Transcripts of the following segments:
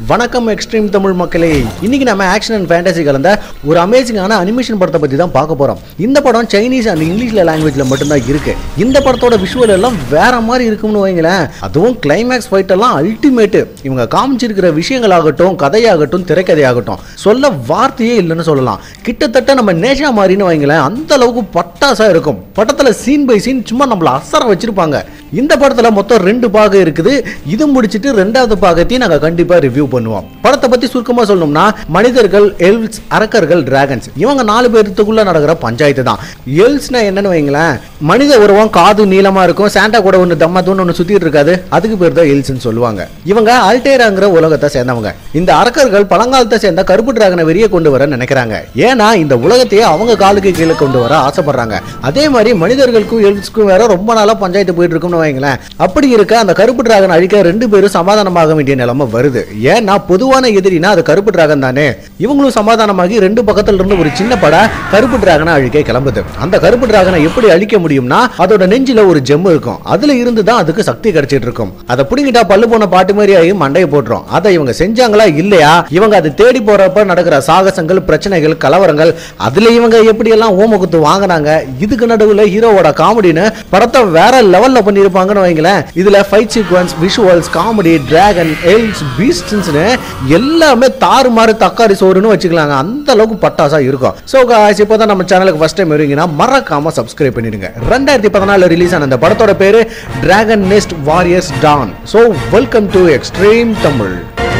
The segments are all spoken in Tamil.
வணக்கம் எக்ஸ்ட்ரீம் தமிழ் மக்களே இன்னைக்கு நம்ம ஆக்ஷன் அண்ட் ஃபேண்டசி கலந்த ஒரு அமேசிங்கான அனிமேஷன் படத்தை பத்தி தான் பார்க்க போறோம் இந்த படம் சைனீஸ் அண்ட் இங்கிலீஷ்ல லாங்குவேஜ்ல மட்டும்தான் இருக்கு இந்த படத்தோட விஷுவல் எல்லாம் வேற மாதிரி இருக்கும்னு வைங்களேன் அதுவும் கிளைமேக்ஸ் ஃபைட் எல்லாம் அல்டிமேட் இவங்க காமிச்சிருக்கிற விஷயங்களாகட்டும் கதையாகட்டும் திரைக்கதையாகட்டும் சொல்ல வார்த்தையே இல்லைன்னு சொல்லலாம் கிட்டத்தட்ட நம்ம நேஷா மாதிரின்னு வைங்களேன் அந்த அளவுக்கு பட்டாசா இருக்கும் படத்துல சீன் பை சீன் சும்மா நம்மள அசர வச்சிருப்பாங்க இந்த படத்துல மொத்தம் ரெண்டு பாகம் இருக்குது இது முடிச்சிட்டு ரெண்டாவது பாகத்தையும் நாங்க கண்டிப்பா ரிவ்யூ பண்ணுவோம் படத்தை பத்தி சுருக்கமா சொல்லணும்னா மனிதர்கள் எல்ஸ் அரக்கர்கள் டிராகன்ஸ் இவங்க நாலு பேர்த்துக்குள்ள நடக்கிற பஞ்சாயத்து தான் எல்ஸ்னா என்னன்னு வைங்களேன் மனித உருவம் காது நீளமா இருக்கும் சாண்டா கூட ஒன்று தம்மா தூண் ஒன்று சுத்திட்டு இருக்காது அதுக்கு பேர் தான் எல்ஸ்னு சொல்லுவாங்க இவங்க அல்டேராங்கிற உலகத்தை சேர்ந்தவங்க இந்த அரக்கர்கள் பழங்காலத்தை சேர்ந்த கருப்பு டிராகனை வெளியே கொண்டு வர நினைக்கிறாங்க ஏன்னா இந்த உலகத்தையே அவங்க காலுக்கு கீழே கொண்டு வர ஆசைப்படுறாங்க அதே மாதிரி மனிதர்களுக்கும் எல்ஸ்க்கும் வேற ரொம்ப நாளா பஞ்சாயத்து போயிட்டு இருக்கும்னு வைங்களேன் அப்படி இருக்க அந்த கருப்பு டிராகன் அழிக்க ரெண்டு பேரும் சமாதானமாக வேண்டிய நிலைமை வருது ஏன்னா பொதுவான எதிரினா அது கருப்பு டிராகன் தானே இவங்களும் சமாதானமாகி ரெண்டு பக்கத்துல இருந்து ஒரு சின்ன பட கருப்பு டிராகனை அழிக்க கிளம்புது அந்த கருப்பு டிராகனை எப்படி அழிக்க முடியும்னா அதோட நெஞ்சில ஒரு ஜெம் இருக்கும் அதுல இருந்து தான் அதுக்கு சக்தி கிடைச்சிட்டு இருக்கும் அதை புடிங்கிட்டா பல்லு போன பாட்டு மாதிரி ஆகி மண்டையை போட்டுரும் அதை இவங்க செஞ்சாங்களா இல்லையா இவங்க அதை தேடி போறப்ப நடக்கிற சாகசங்கள் பிரச்சனைகள் கலவரங்கள் அதுல இவங்க எப்படி எல்லாம் ஓமகுத்து வாங்கினாங்க இதுக்கு நடுவுல ஹீரோவோட காமெடின்னு படத்தை வேற லெவல்ல பண்ணிருப்பாங்கன்னு வைங்களேன் இதுல fight sequence visuals comedy dragon எல்ஸ் பீஸ்ட்ஸ்னு எல்லாமே தாறுமாறு தக்காளி சோறுன்னு வச்சுக்கலாங்க அந்த அளவுக்கு பட்டாசா இருக்கும் ஸோ காய்ஸ் இப்போ தான் நம்ம சேனலுக்கு ஃபர்ஸ்ட் டைம் வருவீங்கன்னா மறக்காம சப்ஸ்கிரைப் பண்ணிடுங்க ரெண்டாயிரத்தி பதினாலு ரிலீஸ் ஆன இந்த படத்தோட பேரு Dragon Nest Warriors Dawn so welcome to Extreme Tamil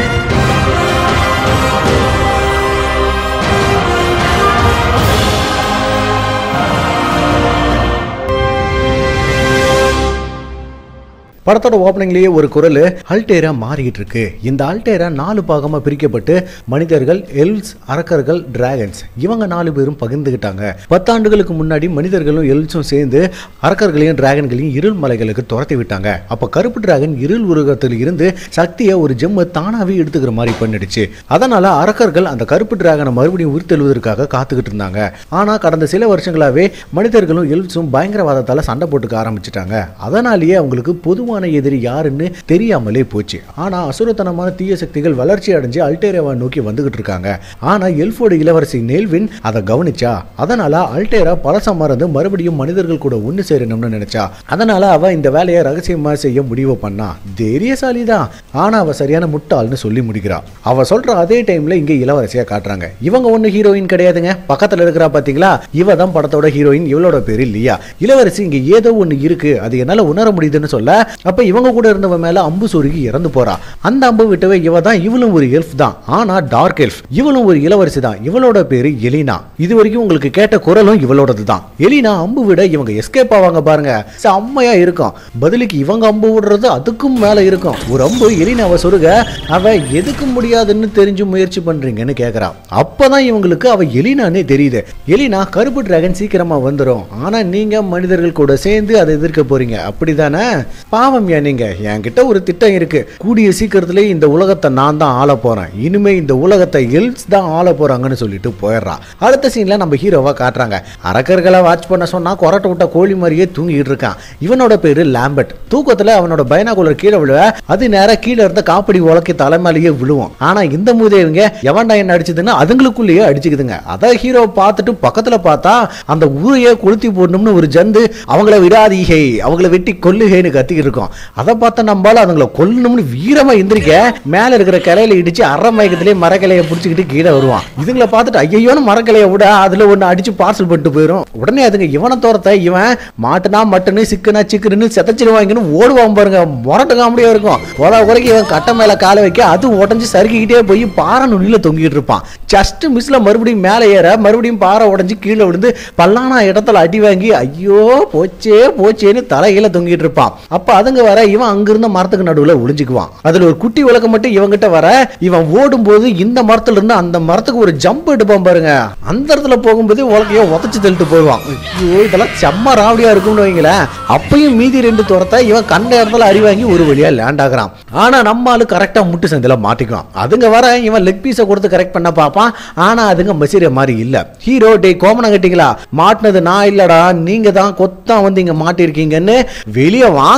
படத்தோட ஓப்பனிங்லேயே ஒரு குரல் அல்டேரா மாறிக்கிட்டு இருக்கு இந்த அல்டேரா நாலு பாகமாக பிரிக்கப்பட்டு மனிதர்கள் எல்ஸ் அரக்கர்கள் டிராகன்ஸ் இவங்க நாலு பேரும் பகிர்ந்துக்கிட்டாங்க பத்தாண்டுகளுக்கு முன்னாடி மனிதர்களும் எல்ஸும் சேர்ந்து அரக்கர்களையும் டிராகன்களையும் இருள் மலைகளுக்கு துரத்தி விட்டாங்க அப்போ கருப்பு டிராகன் இருள் உருகத்தில் இருந்து சக்தியை ஒரு ஜெம்ம தானாவே எடுத்துக்கிற மாதிரி பண்ணிடுச்சு அதனால அரக்கர்கள் அந்த கருப்பு டிராகனை மறுபடியும் உயிர்த்தெழுவதற்காக காத்துக்கிட்டு இருந்தாங்க ஆனா கடந்த சில வருஷங்களாவே மனிதர்களும் எல்ஸும் பயங்கரவாதத்தால சண்டை போட்டுக்க ஆரம்பிச்சிட்டாங்க அதனாலேயே அவங்களுக்கு பொதுவான எதிரி யாருன்னு தெரியாமலே போச்சு ஆனா அசுரத்தனமான தீய சக்திகள் வளர்ச்சி அடைஞ்சு அல்டேராவை நோக்கி வந்துகிட்டு இருக்காங்க ஆனா எல்ஃபோட இளவரசி நெல்வின் அதை கவனிச்சா அதனால அல்டேரா பழசம் மறந்து மறுபடியும் மனிதர்கள் கூட ஒன்று சேரணும்னு நினைச்சா அதனால அவ இந்த வேலையை ரகசியமா செய்ய முடிவு பண்ணா தைரியசாலி தான் ஆனா அவ சரியான முட்டாள்னு சொல்லி முடிக்கிறா அவ சொல்ற அதே டைம்ல இங்க இளவரசியா காட்டுறாங்க இவங்க ஒண்ணு ஹீரோயின் கிடையாதுங்க பக்கத்துல இருக்கிறா பாத்தீங்களா இவ தான் படத்தோட ஹீரோயின் இவளோட பேரு லியா இளவரசி இங்க ஏதோ ஒண்ணு இருக்கு அது என்னால உணர முடியுதுன்னு சொல்ல அப்ப இவங்க கூட இருந்தவ மேல அம்பு சொருகி இறந்து போறா அந்த அம்பு விட்டவே இவ தான் இவளும் ஒரு எல்ஃப் தான் ஆனா டார்க் எல்ஃப் இவளும் ஒரு இளவரசி தான் இவளோட பேரு எலினா இது வரைக்கும் உங்களுக்கு கேட்ட குரலும் இவளோடது தான் எலினா அம்பு விட இவங்க எஸ்கேப் ஆவாங்க பாருங்க செம்மையா இருக்கும் பதிலுக்கு இவங்க அம்பு விடுறது அதுக்கும் மேல இருக்கும் ஒரு அம்பு எலினாவை சொருக அவ எதுக்கு முடியாதுன்னு தெரிஞ்சு முயற்சி பண்றீங்கன்னு கேக்குறா அப்பதான் இவங்களுக்கு அவ எலினானே தெரியுது எலினா கருப்பு டிராகன் சீக்கிரமா வந்துடும் ஆனா நீங்க மனிதர்கள் கூட சேர்ந்து அதை எதிர்க்க போறீங்க அப்படிதானே பாவம் ஏன் நீங்க என்கிட்ட ஒரு திட்டம் இருக்கு கூடிய சீக்கிரத்திலே இந்த உலகத்தை நான் தான் ஆள போறேன் இனிமே இந்த உலகத்தை எல்ஸ் தான் ஆள போறாங்கன்னு சொல்லிட்டு போயிடுறா அடுத்த சீன்ல நம்ம ஹீரோவா காட்டுறாங்க அரக்கர்களை வாட்ச் பண்ண சொன்னா கொரட்டை விட்ட கோழி மாதிரியே தூங்கிட்டு இருக்கான் இவனோட பேரு லாம்பர்ட் தூக்கத்துல அவனோட பயனாகுலர் கீழே விழுவ அது நேரா கீழே இருந்த காப்படி உலக்கி தலைமையிலேயே விழுவும் ஆனா இந்த மூதேவிங்க எவன்டா என்ன அடிச்சதுன்னு அதுங்களுக்குள்ளேயே அடிச்சுக்குதுங்க அதான் ஹீரோ பார்த்துட்டு பக்கத்துல பார்த்தா அந்த ஊரையே கொளுத்தி போடணும்னு ஒரு ஜந்து அவங்கள விடாதீகை அவங்கள வெட்டி கொல்லுகைன்னு கத்திக்கிட்டு இருக்கோம் அதை பார்த்தா நம்பால அதுங்களை கொல்லணும்னு வீரமா எந்திரிக்க மேல இருக்கிற கிளையில இடிச்சு அரை மயக்கத்திலே மரக்கிளைய பிடிச்சிக்கிட்டு கீழே வருவான் இதுங்களை பார்த்துட்டு ஐயோன்னு மரக்கிளைய விட அதுல ஒண்ணு அடிச்சு பார்சல் பண்ணிட்டு போயிடும் உடனே அதுங்க இவனை தோரத்த இவன் மாட்டுனா மட்டனு சிக்கனா சிக்கனு செதச்சிருவாங்கன்னு ஓடுவான் பாருங்க முரட்டு காமெடியா இருக்கும் போதா குறைக்கு இவன் கட்டை மேல காலை வைக்க அது உடஞ்சி சறுக்கிக்கிட்டே போய் பாறை நுனியில தொங்கிட்டு இருப்பான் ஜஸ்ட் மிஸ்ல மறுபடியும் மேலே ஏற மறுபடியும் பாறை உடஞ்சி கீழே விழுந்து பல்லானா இடத்துல அடி வாங்கி ஐயோ போச்சே போச்சேன்னு தலையில தொங்கிட்டு இருப்பான் அப்ப அதுங்க வர இவன் அங்கிருந்த மரத்துக்கு நடுவுல ஒளிஞ்சுக்குவான் அதுல ஒரு குட்டி விளக்கம் மட்டும் இவங்கிட்ட வர இவன் ஓடும்போது இந்த மரத்துல இருந்து அந்த மரத்துக்கு ஒரு ஜம்ப் எடுப்பான் பாருங்க அந்த இடத்துல போகும்போது உலகையோ உதச்சு தள்ளிட்டு போயிடுவான் ஐயோ இதெல்லாம் செம்ம ராவடியா இருக்கும்னு வைங்களேன் அப்பயும் மீதி ரெண்டு துரத்த இவன் கண்ட இடத்துல அடி வாங்கி ஒரு வழியா லேண்ட் ஆகுறான் ஆனா நம்ம ஆளு கரெக்டா முட்டு சந்தில மாட்டிக்குவான் அதுங்க வர இவன் லெக் பீஸை கொடுத்து கரெக்ட் பண்ண பார்ப்பான் ஆனா அதுங்க மசீர மாதிரி இல்ல ஹீரோ டே கோமனம் கட்டிங்களா மாட்டினது நான் இல்லடா நீங்க தான் கொத்தா வந்து இங்க மாட்டிருக்கீங்கன்னு வெளியே வாங்கலைன்னு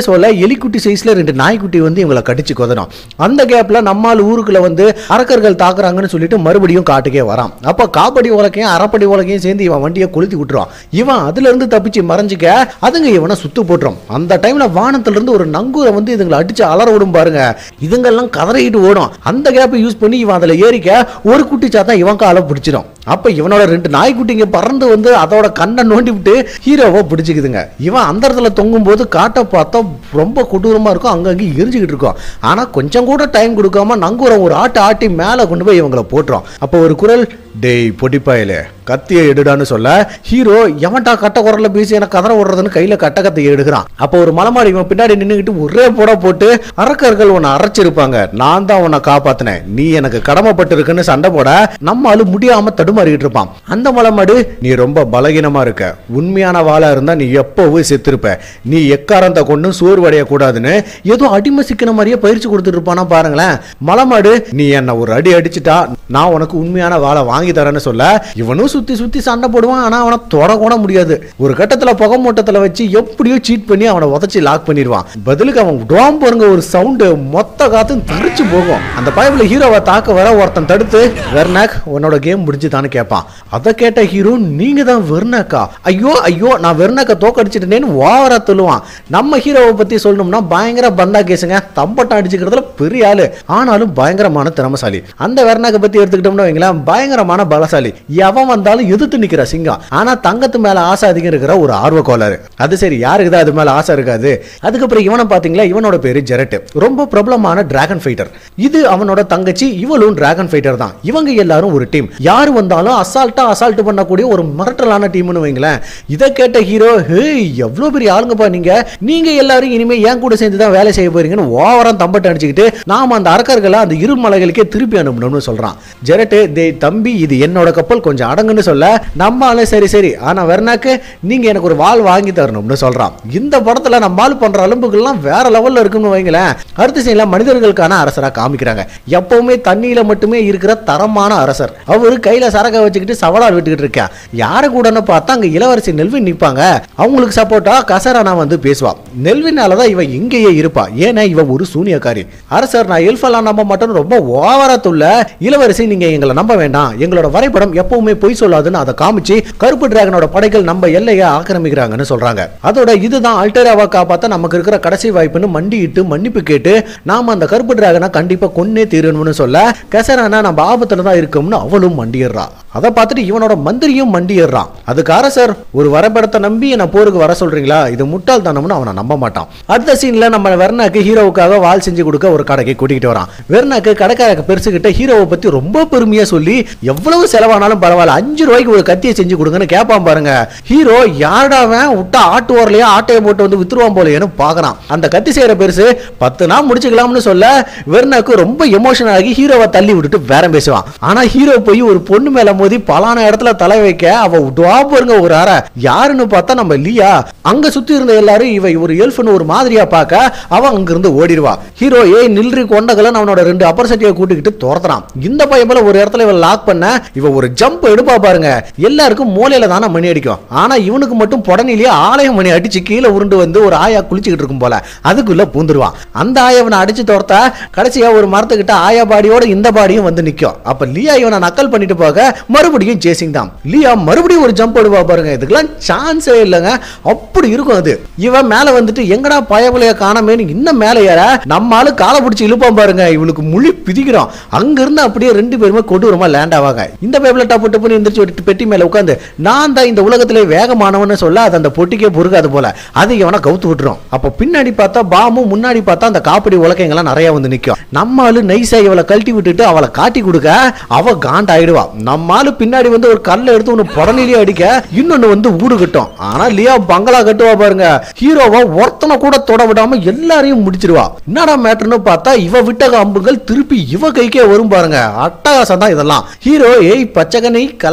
சொல்ல எலிக்குட்டி சைஸ்ல ரெண்டு நாய்க்குட்டி வந்து இவங்களை கடிச்சு கொதணும் அந்த கேப்ல நம்மால் ஊருக்குள்ள வந்து அரக்கர்கள் தாக்குறாங்கன்னு சொல்லிட்டு மறுபடியும் காட்டுக்கே வரான் அப்ப காப்படி உலக்கையும் அரைப்படி உலக்கையும் சேர்ந்து இவன் வண்டியை கொளுத்தி விட்டுருவான் இவன் அதுல இருந்து தப்பிச்சு மறைஞ்சிக்க அதுங்க இவனை சுத்து போட்டுரும் அந்த டைம்ல வானத்துல இருந்து ஒரு நங்கூரை வந்து இதுங்களை அடிச்சு அலற விடும் பாருங்க இதுங்கெல்லாம் கதறிட்டு ஓடும் அந்த கேப்பை யூஸ் பண்ணி இவன் அதுல ஏறிக்க ஒரு குட்டி சாத்தா இவன் காலை பிடிச்சிடும் அப்ப இவனோட ரெண்டு நாய்க்குட்டிங்க பறந்து வந்து அதோட கண்ணை நோண்டி விட்டு ஹீரோவை பிடிச்சிக்குதுங்க இவன் அந்த இடத்துல தொங்கும் போது காட்டை பார்த்தா ரொம்ப கொடூரமா இருக்கும் அங்கங்கே எரிஞ்சுக்கிட்டு இருக்கும் ஆனா கொஞ்சம் கூட டைம் கொடுக்காம நங்கூரம் ஒரு ஆட்டை ஆட்டி மேல கொண்டு போய் இவங்களை போட்டுரும் அப்போ ஒரு குரல் டேய் பொடிப்பாயிலே கத்தியை எடுடான்னு சொல்ல ஹீரோ எவன்டா கட்ட குரல்ல பேசி எனக்கு கதற விடுறதுன்னு கையில கட்ட கத்தியை எடுக்கிறான் அப்போ ஒரு மலமாடி இவன் பின்னாடி நின்னுக்கிட்டு ஒரே போட போட்டு அரக்கர்கள் உன்னை அரைச்சிருப்பாங்க நான் தான் உன்னை காப்பாத்தினேன் நீ எனக்கு கடமைப்பட்டிருக்குன்னு சண்டை போட நம்ம ஆளு முடியாம தடுமாறிக்கிட்டு இருப்பான் அந்த மலமாடு நீ ரொம்ப பலகீனமா இருக்க உண்மையான வாளா இருந்தா நீ எப்பவும் செத்திருப்ப நீ எக்காரந்த கொண்டு சோர்வடைய கூடாதுன்னு ஏதோ அடிமை சிக்கின மாதிரியே பயிற்சி கொடுத்துட்டு இருப்பானா பாருங்களேன் மலமாடு நீ என்ன ஒரு அடி அடிச்சிட்டா நான் உனக்கு உண்மையான வாளை வாங்கி தரேன்னு சொல்ல இவனும் சுத்தி சுத்தி சண்டை போடுவான் ஆனா அவனை தொட கூட முடியாது ஒரு கட்டத்துல புகை மூட்டத்துல வச்சு எப்படியோ சீட் பண்ணி அவனை உதச்சி லாக் பண்ணிடுவான் பதிலுக்கு அவன் டோம் பாருங்க ஒரு சவுண்டு மொத்த காத்தும் தெரிச்சு போகும் அந்த பயப்புல ஹீரோவை தாக்க வர ஒருத்தன் தடுத்து வெர்னாக் உன்னோட கேம் முடிஞ்சுதான்னு கேட்பான் அதை கேட்ட ஹீரோ நீங்க தான் வெர்னாக்கா ஐயோ ஐயோ நான் வெர்னாக்க தோக்கடிச்சிட்டேன்னு ஓவரா சொல்லுவான் நம்ம ஹீரோவை பத்தி சொல்லணும்னா பயங்கர பந்தா கேசுங்க தம்பட்டம் அடிச்சுக்கிறதுல பெரிய ஆளு ஆனாலும் பயங்கரமான திறமசாலி அந்த வெர்னாக்க பத்தி எடுத்துக்கிட்டோம்னா வைங்களேன் பயங்கரமான பலசாலி எவன் வந்தாலும் எதிர்த்து நிக்கிற சிங்கம் ஆனா தங்கத்து மேல ஆசை அதிகம் இருக்கிற ஒரு ஆர்வ கோளாறு அது சரி யாருக்கு தான் அது மேல ஆசை இருக்காது அதுக்கப்புறம் இவனை பாத்தீங்களா இவனோட பேரு ஜெரட் ரொம்ப பிரபலமான டிராகன் ஃபைட்டர் இது அவனோட தங்கச்சி இவளும் டிராகன் ஃபைட்டர் தான் இவங்க எல்லாரும் ஒரு டீம் யாரு வந்தாலும் அசால்ட்டா அசால்ட் பண்ணக்கூடிய ஒரு மிரட்டலான டீம்னு வைங்களேன் இதை கேட்ட ஹீரோ ஹேய் எவ்வளவு பெரிய ஆளுங்கப்பா நீங்க நீங்க எல்லாரும் இனிமே என் கூட சேர்ந்து தான் வேலை செய்ய போறீங்கன்னு ஓவரம் தம்பட்டு அடிச்சுக்கிட்டு நாம அந்த அரக்கர்களை அந்த இரு மலைகளுக்கே திருப்பி அனுப்பணும்னு சொல்றான் ஜெரட்டு டேய் தம்பி இது என்னோட கப்பல் கொஞ்சம் அடங்குன்னு சொல்ல நம்ம ஆளு சரி சரி ஆனா வெர்னாக்கு நீங்க எனக்கு ஒரு வாள் வாங்கி தரணும்னு சொல்றான் இந்த படத்துல நம்ம ஆள் பண்ற அலும்புகள்லாம் வேற லெவல்ல இருக்குன்னு வைங்களேன் அடுத்த சீன்ல மனிதர்களுக்கான அரசரா காமிக்கிறாங்க எப்பவுமே தண்ணியில மட்டுமே இருக்கிற தரமான அரசர் அவரு கையில சரக்க வச்சுக்கிட்டு சவலால் விட்டுக்கிட்டு இருக்கா யாரு கூடன்னு பார்த்தா அங்க இளவரசி நெல்வின் நிப்பாங்க அவங்களுக்கு சப்போர்ட்டா கசரானா வந்து பேசுவா நெல்வினாலதான் இவ இங்கேயே இருப்பா ஏன்னா இவ ஒரு சூனியக்காரி அரசர் நான் எல்ஃபெல்லாம் நம்ப மாட்டேன்னு ரொம்ப ஓவரா துள்ள இளவரசி நீங்க எங்களை நம்ப வேண்டாம் எங்களோட வரைபடம் எப்பவுமே பொய் சொல்லாதுன்னு அதை காமிச்சு கருப்பு டிராகனோட படைகள் நம்ம எல்லையை ஆக்கிரமிக்கிறாங்கன்னு சொல்றாங்க அதோட இதுதான் அல்டராவா காப்பாத்த நமக்கு இருக்கிற கடைசி வாய்ப்புன்னு மண்டியிட்டு மன்னிப்பு கேட்டு நாம அந்த கருப்பு டிராகனை கண்டிப்பா கொன்னே தீரணும்னு சொல்ல கசரானா நம்ம ஆபத்துல தான் இருக்கோம்னு அவளும் மண்டிடுறா அதை பார்த்துட்டு இவனோட மந்திரியும் மண்டிடுறான் அதுக்கு அரசர் ஒரு வரைபடத்தை நம்பி என்ன போருக்கு வர சொல்றீங்களா இது முட்டாள்தனம்னு அவனை நம்ப மாட்டான் அடுத்த சீன்ல நம்ம வெர்னாக்கு ஹீரோவுக்காக வால் செஞ்சு கொடுக்க ஒரு கடைக்கு கூட்டிகிட்டு வரான் வெர்னாக்கு கடைக்காரக்கு பெருசுகிட்ட ஹீரோவை பத்தி ரொம்ப பெருமையா சொல்லி எவ்வளவு செலவானாலும் பரவாயில்ல அஞ்சு ரூபாய்க்கு ஒரு கத்தியை செஞ்சு கொடுங்கன்னு கேட்பான் பாருங்க ஹீரோ யாருடாவன் விட்டா ஆட்டு ஓரலையா ஆட்டையை போட்டு வந்து வித்துருவான் போலேன்னு பாக்குறான் அந்த கத்தி செய்யற பெருசு பத்து நாள் முடிச்சுக்கலாம்னு சொல்ல வெர்னாக்கு ரொம்ப எமோஷனல் ஆகி ஹீரோவை தள்ளி விட்டுட்டு வேற பேசுவான் ஆனா ஹீரோ போய் ஒரு பொண்ணு மேல மோதி பலான இடத்துல தலை வைக்க அவ விடுவா பாருங்க ஒரு அற யாருன்னு பார்த்தா நம்ம லியா அங்க சுத்தி இருந்த எல்லாரும் இவ ஒரு எல்ஃப்னு ஒரு மாதிரியா பார்க்க அவன் அங்க இருந்து ஓடிடுவா ஹீரோ ஏய் நில்றி கொண்டகலன்னு அவனோட ரெண்டு அப்பர் சட்டியை கூட்டிக்கிட்டு துரத்துறான் இந்த பையன் போல ஒரு இடத்துல இவன் லாக் பண்ண இவ ஒரு ஜம்ப் எடுப்பா பாருங்க எல்லாருக்கும் மூலையில தானே மணி அடிக்கும் ஆனா இவனுக்கு மட்டும் புடனிலேயே ஆலயம் மணி அடிச்சு கீழே உருண்டு வந்து ஒரு ஆயா குளிச்சுக்கிட்டு இருக்கும் போல அதுக்குள்ள பூந்துருவான் அந்த ஆயா இவனை அடிச்சு துரத்த கடைசியா ஒரு மரத்துக்கிட்ட ஆயா பாடியோட இந்த பாடியும் வந்து நிக்கும் அப்ப லியா இவனை நக்கல் பண்ணிட்டு போக மறுபடியும் சேசிங் தான் லியா மறுபடியும் ஒரு ஜம்ப் எடுவா பாருங்க இதுக்கெல்லாம் சான்ஸே இல்லைங்க அப்படி இருக்கும் அது இவன் மேல வந்துட்டு எங்கடா பயபலைய காணமேன்னு இன்னும் மேல ஏற நம்ம ஆளு காலை பிடிச்சி இழுப்பான் பாருங்க இவளுக்கு முழி பிதிக்கிறோம் அங்க இருந்து அப்படியே ரெண்டு பேருமே கொடூரமா லேண்ட் ஆவாங்க இந்த பேப்ல டப்பு டப்புன்னு எந்திரிச்சு ஒரு பெட்டி மேல உட்காந்து நான் தான் இந்த உலகத்திலே வேகமானவன்னு சொல்ல அது அந்த பொட்டிக்கே பொறுக்காது போல அது இவனை கவுத்து விட்டுரும் அப்ப பின்னாடி பார்த்தா பாமு முன்னாடி பார்த்தா அந்த காப்படி உலகங்கள்லாம் நிறைய வந்து நிக்கும் நம்ம ஆளு நைஸா இவளை கழட்டி விட்டுட்டு அவளை காட்டி கொடுக்க அவ காண்ட் ஆயிடுவா நம்ம ஆளு பின்னாடி வந்து ஒரு கல்லை எடுத்து ஒன்று புடனிலேயே அடிக்க இன்னொன்னு வந்து ஊடு கட்டும் ஆனா லியா பங்களா கட்டுவா பாருங்க ஹீரோவா ஒருத்தனை கூட தொட விடாம எல்லாரையும் முடிச்சிருவா என்னடா மேட்டர்னு பார்த்தா இவ விட்ட அம்புகள் திருப்பி இவ கைக்கே வரும் பாருங்க அட்டகாசம் தான் இதெல்லாம் ஹீரோ ஏய் பச்சைக்கனை கலக்க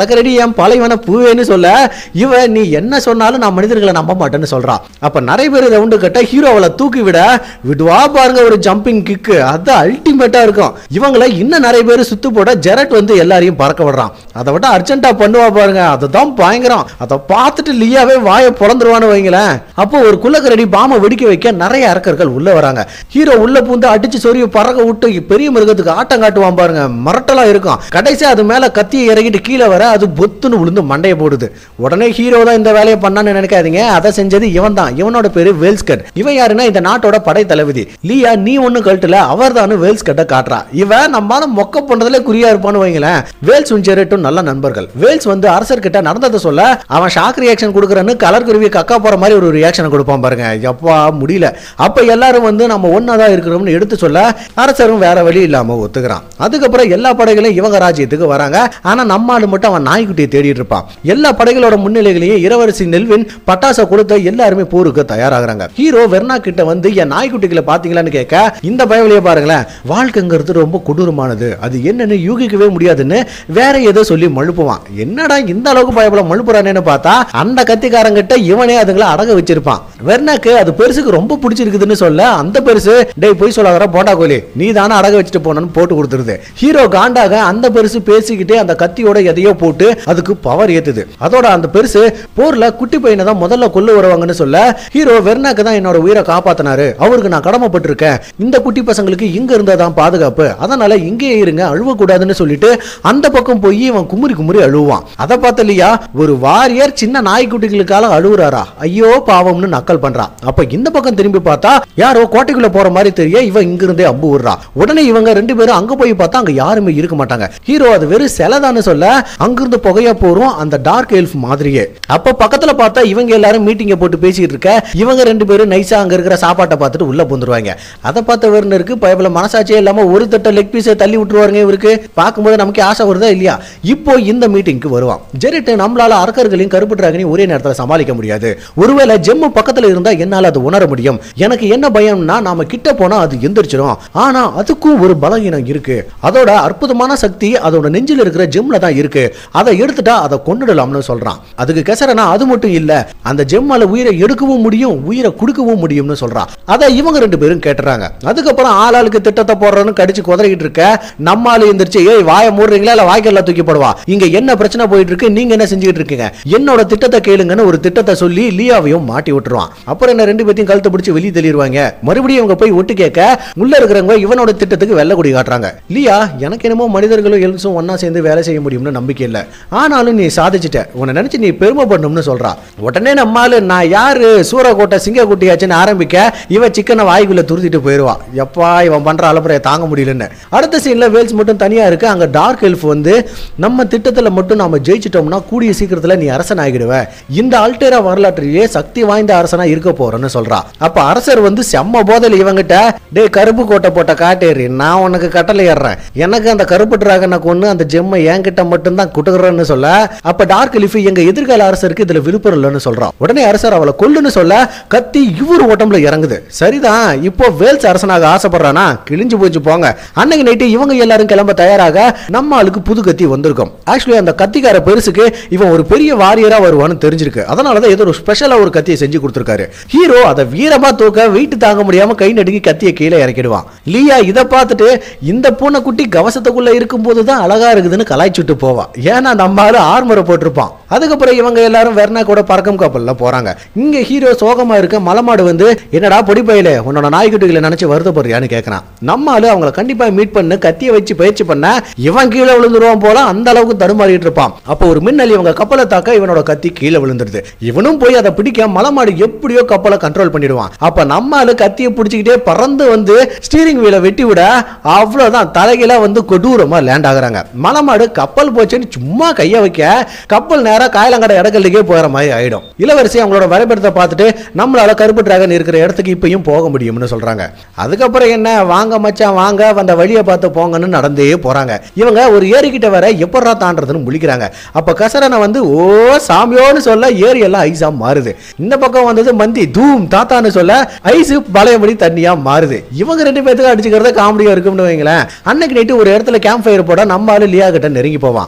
கலக்கரடி என் பழையவன பூவேன்னு சொல்ல இவ நீ என்ன சொன்னாலும் நான் மனிதர்களை நம்ப மாட்டேன்னு சொல்றான் அப்ப நிறைய பேர் ரவுண்டு கட்ட ஹீரோவளை தூக்கி விட விடுவா பாருங்க ஒரு ஜம்பிங் கிக்கு அது அல்டிமேட்டா இருக்கும் இவங்கள இன்னும் நிறைய பேர் சுத்து போட ஜெரட் வந்து எல்லாரையும் பறக்க விடுறான் அதை விட அர்ஜென்ட்டா பண்ணுவா பாருங்க அதுதான் பயங்கரம் அதை பார்த்துட்டு லியாவே வாயை பொழந்துருவான்னு வைங்களேன் அப்போ ஒரு குள்ளக்கரடி பாம்பை வெடிக்க வைக்க நிறைய அரக்கர்கள் உள்ள வராங்க ஹீரோ உள்ள பூந்து அடிச்சு சொரிய பறக்க விட்டு பெரிய மிருகத்துக்கு ஆட்டம் காட்டுவான் பாருங்க மிரட்டலா இருக்கும் கடைசி அது மேல கத்தியை இறக்கிட்டு கீழே வர அது பொத்துன்னு விழுந்து மண்டையை போடுது உடனே ஹீரோ தான் இந்த வேலையை பண்ணான்னு நினைக்காதீங்க அதை செஞ்சது இவன் தான் இவனோட பேரு வேல்ஸ்கட் இவன் யாருன்னா இந்த நாட்டோட படை தளபதி லியா நீ ஒண்ணு கழட்டல அவர் தான் வேல்ஸ்கட்டை காட்டுறா இவன் நம்மால மொக்க பண்றதுல குறியா இருப்பான்னு வைங்களேன் வேல்ஸ் ஜெரட்டும் நல்ல நண்பர்கள் வேல்ஸ் வந்து அரசர் கிட்ட நடந்ததை சொல்ல அவன் ஷாக் ரியாக்ஷன் கொடுக்குறன்னு கலர் குருவி கக்கா போற மாதிரி ஒரு ரியாக்ஷன் கொடுப்பான் பாருங்க எப்பா முடியல அப்ப எல்லாரும் வந்து நம்ம ஒன்னாதான் இருக்கிறோம்னு எடுத்து சொல்ல அரசரும் வேற வழி இல்லாம ஒத்துக்கிறான் அதுக்கப்புறம் எல்லா படைகளும் இவங்க ராஜ்யத்துக்கு வராங்க ஆனா நம்ம ஆளு மட்டும் அவன் நாய்க்குட்டியை தேடிட்டு இருப்பான் எல்லா படைகளோட முன்னிலைகளையும் இளவரசி நெல்வின் பட்டாசை கொடுத்த எல்லாருமே போருக்கு தயாராகிறாங்க ஹீரோ வெர்னா கிட்ட வந்து என் நாய்க்குட்டிகளை பாத்தீங்களான்னு கேட்க இந்த பயவலியை பாருங்களேன் வாழ்க்கைங்கிறது ரொம்ப கொடூரமானது அது என்னன்னு யூகிக்கவே முடியாதுன்னு வேற ஏதோ சொல்லி மழுப்புவான் என்னடா இந்த அளவுக்கு பயப்பட மழுப்புறானேன்னு பார்த்தா அந்த கத்திக்காரங்கிட்ட இவனே அதுங்களை அடக வச்சிருப்பான் வெர்னாக்கு அது பெருசுக்கு ரொம்ப பிடிச்சிருக்குதுன்னு சொல்ல அந்த பெருசு டேய் போய் சொல்லாதடா போண்டா கோலி நீ தானே அடக வச்சுட்டு போனன்னு போட்டு கொடுத்துருது ஹீரோ காண்டாக அந்த பெருசு பேசிக்கிட்டே அந்த கத்தியோட எதையோ போட்டு அதுக்கு பவர் ஏத்துது அதோட அந்த பெருசு போர்ல குட்டி பையனை தான் முதல்ல கொல்ல வருவாங்கன்னு சொல்ல ஹீரோ வெர்னாக்கு தான் என்னோட உயிரை காப்பாத்தினாரு அவருக்கு நான் கடமைப்பட்டிருக்கேன் இந்த குட்டி பசங்களுக்கு இங்க இருந்தா தான் பாதுகாப்பு அதனால இங்கேயே இருங்க அழுவக்கூடாதுன்னு சொல்லிட்டு அந்த பக்கம் போய் இவன் குமுறி குமுறி அழுவான் அதை பார்த்த இல்லையா ஒரு வாரியர் சின்ன நாய்க்குட்டிகளுக்காக அழுவுறாரா ஐயோ பாவம்னு நக்கல் பண்றான் அப்ப இந்த பக்கம் திரும்பி பார்த்தா யாரோ கோட்டைக்குள்ள போற மாதிரி தெரிய இவன் இங்க இருந்தே அம்பு விடுறா உடனே இவங்க ரெண்டு பேரும் அங்க போய் பார்த்தா அங்க யாருமே இருக்க மாட்டாங்க ஹீரோ அது வெறும் சிலைதான்னு சொல்ல அங்கிருந்து புகையா போறோம் அந்த டார்க் எல்ஃப் மாதிரியே அப்ப பக்கத்துல பார்த்தா இவங்க எல்லாரும் மீட்டிங்க போட்டு பேசிட்டு இருக்க இவங்க ரெண்டு பேரும் நைஸா அங்க இருக்கிற சாப்பாட்டை பார்த்துட்டு உள்ள பூந்துருவாங்க அதை பார்த்த வெறுனருக்கு பயபல மனசாட்சியே இல்லாம ஒரு தட்ட லெக் பீஸை தள்ளி விட்டுருவாருங்க இவருக்கு பார்க்கும்போது நமக்கு ஆசை வருதா இல்லையா இப்போ இந்த மீட்டிங்க்கு வருவான் ஜெரிட் நம்மளால அரக்கர்களையும் கருப்பு டிராகனையும் ஒரே நேரத்தில் சமாளிக்க முடியாது ஒருவேளை ஜெம்மு பக்கத்துல இருந்தா என்னால அது உணர முடியும் எனக்கு என்ன பயம்னா நாம கிட்ட போனா அது எந்திரிச்சிடும் ஆனா அதுக்கும் ஒரு பலவீனம் இருக்கு அதோட அற்புதமான சக்தி அதோட நெஞ்சில் இருக்கிற ஜெம்ல தான் இருக்கு அதை எடுத்துட்டா அதை கொண்டுடலாம்னு சொல்றான் அதுக்கு கெசரனா அது மட்டும் இல்ல அந்த ஜெம்மால உயிரை எடுக்கவும் முடியும் உயிரை கொடுக்கவும் முடியும்னு சொல்றான் அதை இவங்க ரெண்டு பேரும் கேட்டுறாங்க அதுக்கப்புறம் ஆளாளுக்கு திட்டத்தை போடுறோன்னு கடிச்சு குதறிக்கிட்டு இருக்க நம்மால எந்திரிச்சு ஏய் வாயை மூடுறீங்களா இல்ல வாய்க்கெல்லாம் தூக்கி போடுவா இங்க என்ன பிரச்சனை போயிட்டு இருக்கு நீங்க என்ன செஞ்சுக்கிட்டு இருக்கீங்க என்னோட திட்டத்தை கேளுங்கன்னு ஒரு திட்டத்தை சொல்லி லியாவையும் மாட்டி விட்டுருவான் அப்புறம் என்ன ரெண்டு பேத்தையும் கழுத்தை பிடிச்சி வெளியே தள்ளிடுவாங்க மறுபடியும் இவங்க போய் ஒட்டு கேட்க உள்ள இருக்கிறவங்க இவனோட திட்டத்துக்கு வெள்ளை கொடி காட்டுறாங்க லியா எனக்கு என்னமோ மனிதர்களும் எல்ஸும் ஒண்ணா சேர்ந்து வேலை செய்ய முடியும்னு நம்பிக்கை இல்லை ஆனாலும் நீ சாதிச்சிட்ட உன்னை நினைச்சு நீ பெருமைப்படணும்னு சொல்றா உடனே நம்மால நான் யாரு சூரக்கோட்டை சிங்கக்குட்டியாச்சுன்னு ஆரம்பிக்க இவன் சிக்கனை வாய்க்குள்ள துருத்திட்டு போயிடுவா எப்பா இவன் பண்ற அலப்புறையை தாங்க முடியலன்னு அடுத்த சீன்ல வேல்ஸ் மட்டும் தனியா இருக்கு அங்க டார்க் எல்ஃப் வந்து நம்ம திட்டத்துல மட்டும் நாம ஜெயிச்சிட்டோம்னா கூடிய சீக்கிரத்துல நீ அரசன் ஆகிடுவ இந்த அல்டேரா வரலாற்றிலேயே சக்தி வாய்ந்த அரசனா இருக்க போறேன்னு சொல்றா அப்ப அரசர் வந்து செம்ம போதையில இவங்கிட்ட டேய் கருப்பு கோட்டை போட்ட காட்டேரி நான் உனக்கு கட்டளை ஏறுறேன் எனக்கு அந்த கருப்பு டிராகனை கொண்டு அந்த ஜெம்மை என்கிட்ட மட்டும்தான் குட்டுகிறேன்னு சொல்ல அப்ப டார்க் எலிஃப் எங்க எதிர்கால அரசருக்கு இதுல விருப்பம் இல்லைன்னு சொல்றான் உடனே அரசர் அவளை கொல்லுன்னு சொல்ல கத்தி இவர் உடம்புல இறங்குது சரிதான் இப்போ வேல்ஸ் அரசனாக ஆசைப்படுறானா கிழிஞ்சு போச்சு போங்க அன்னைக்கு நைட்டு இவங்க எல்லாரும் கிளம்ப தயாராக நம்ம ஆளுக்கு புது கத்தி வந்திருக்கும் ஆக்சுவலி அந்த கத்திக்கார பெருசுக்கு இவன் ஒரு பெரிய வாரியரா வருவான்னு தெரிஞ்சிருக்கு அதனாலதான் ஏதோ ஒரு ஸ்பெஷலா ஒரு கத்தியை செஞ்சு கொடுத்துருக்காரு ஹீரோ அதை வீரமா தூக்க வெயிட் தாங்க முடியாம கை நடுங்கி கத்தியை கீழே இறக்கிடுவான் லியா இதை பார்த்துட்டு இந்த பூனைக்குட்டி கவசத்துக்குள்ள இருக்கும்போது தான் அழகா இருக்குதுன்னு கலாய்ச்சிட்டு போவான் ஏன்னா நம்ம ஆளு ஆர்மரை போட்டிருப்பான் அதுக்கப்புறம் இவங்க எல்லாரும் வெர்னா கூட பறக்கும் கப்பல்ல போறாங்க இங்க ஹீரோ சோகமா இருக்க மலமாடு வந்து என்னடா பொடி பையில உன்னோட நாய்க்குட்டிகளை நினைச்சு வருத்தப்படுறியான்னு கேட்கறான் நம்ம ஆளு அவங்கள கண்டிப்பா மீட் பண்ணு கத்தியை வச்சு பயிற்சி பண்ண இவன் கீழே விழுந்துருவான் போல அந்த அளவுக்கு தடுமாறிட்டு இருப்பான் அப்போ ஒரு மின்னல் இவங்க கப்பலை தாக்க இவனோட கத்தி கீழே விழுந்துருது இவனும் போய் அதை பிடிக்க மலமாடு எப்படியோ கப்பலை கண்ட்ரோல் பண்ணிடுவான் அப்ப நம்ம ஆளு கத்தியை பிடிச்சிக்கிட்டே பறந்து வந்து ஸ்டீரிங் வீலை வெட்டி விட அவ்வளவுதான் தலைகீழா வந்து கொடூரமா லேண்ட் ஆகுறாங்க மலமாடு கப்பல் போச்சுன்னு சும்மா கைய வைக்க கப்பல் நேரா காயலங்கடை இடங்களுக்கே போகிற மாதிரி ஆயிடும் இளவரசி அவங்களோட வரைபடத்தை பார்த்துட்டு நம்மளால கருப்பு டிராகன் இருக்கிற இடத்துக்கு இப்பயும் போக முடியும்னு சொல்றாங்க அதுக்கப்புறம் என்ன வாங்க மச்சான் வாங்க அந்த வழியை பார்த்து போங்கன்னு நடந்தே போறாங்க இவங்க ஒரு ஏரிக்கிட்ட வர எப்படா தாண்டதுன்னு முழிக்கிறாங்க அப்ப கசரனை வந்து ஓ சாமியோன்னு சொல்ல ஏரி எல்லாம் ஐஸா மாறுது இந்த பக்கம் வந்தது மந்தி தூம் தாத்தான்னு சொல்ல ஐஸ் பழையபடி தண்ணியா மாறுது இவங்க ரெண்டு பேத்துக்கு அடிச்சுக்கிறத காமெடியா இருக்கும்னு வைங்களேன் அன்னைக்கு நைட்டு ஒரு இடத்துல கேம்ப் ஃபயர் போட நம்ம ஆளு லியா கிட்ட நெருங்கி போவான் அதை